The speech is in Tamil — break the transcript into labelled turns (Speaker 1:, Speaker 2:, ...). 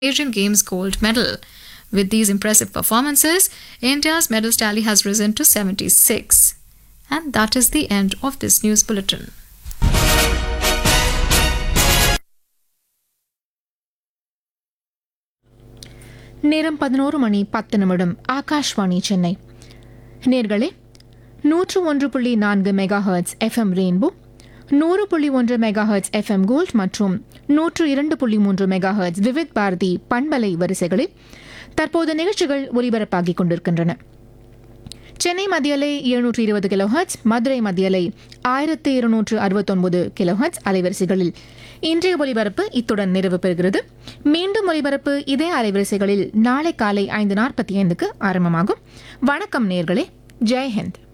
Speaker 1: Asian Games gold medal. With these impressive performances, India's medal tally has risen to 76. And that is the end of this news bulletin.
Speaker 2: நேரம் பதினோரு மணி பத்து நிமிடம் ஆகாஷ்வாணி சென்னை நேர்களே நூற்று ஒன்று புள்ளி நான்கு மெகா ஹெர்ட்ஸ் எஃப்எம் ரெயின்போ நூறு புள்ளி ஒன்று மெகா ஹெர்ட்ஸ் எஃப்எம் கோல்ட் மற்றும் நூற்று இரண்டு புள்ளி மூன்று மெகா ஹெர்ட்ஸ் விவித் பாரதி பண்பலை வரிசைகளில் தற்போது நிகழ்ச்சிகள் ஒலிபரப்பாகிக் கொண்டிருக்கின்றன சென்னை மத்தியலை எழுநூற்று இருபது கிலோஹர்ட்ஸ் மதுரை மத்தியலை ஆயிரத்து இருநூற்று அறுபத்தொன்பது கிலோஹர்ட்ஸ் அலைவரிசைகளில் இன்றைய ஒலிபரப்பு இத்துடன் நிறைவு பெறுகிறது மீண்டும் ஒலிபரப்பு இதே அலைவரிசைகளில் நாளை காலை ஐந்து நாற்பத்தி ஐந்துக்கு ஆரம்பமாகும் வணக்கம் நேர்களே ஜெய் ஹிந்த்